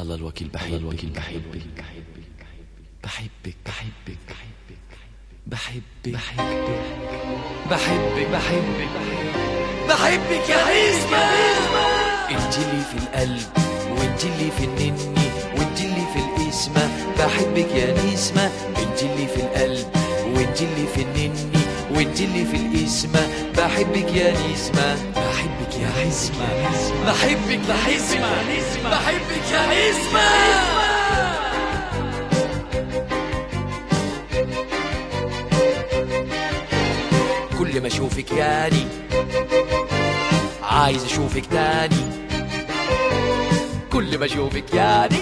الله الوكيل بحبك الوكيل بحبك بحبك بحبك بحبك بحبك بحبك بحبك بحبك يا حزمة انت اللي في القلب وانت اللي في النني وانت اللي في الاسمة بحبك يا نسمة انت اللي في القلب وانت اللي في النني وانت اللي في الاسمة بحبك يا نسمة بحبك يا حزمة بحبك يا حزمة بحبك يا حزمة كل ما اشوفك ياني عايز اشوفك تاني كل ما اشوفك ياني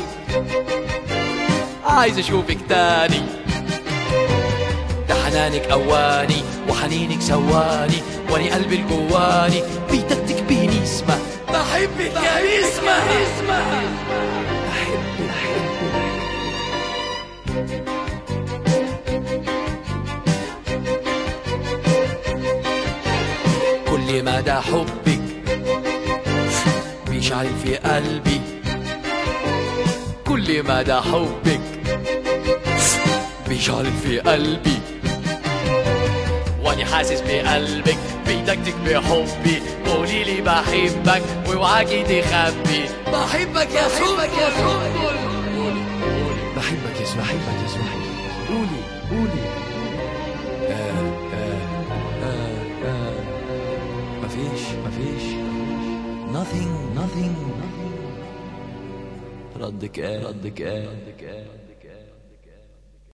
عايز اشوفك تاني ده حنانك اواني وحنينك سواني واني قلبي الجواني بيتكتك بيه نسمة بحبك يا نسمة بحبك بحبك كل مدى حبك بيشعل في قلبي كل مدى حبك بيشعل في قلبي واني حاسس بقلبك بيدكتك بحبي قولي لي بحبك واوعاكي تخبي بحبك يا بحبك يا بحبك يا بحبك يا قولي قولي آه آه آه آه مفيش مفيش nothing nothing ردك ايه ردك ايه ردك ايه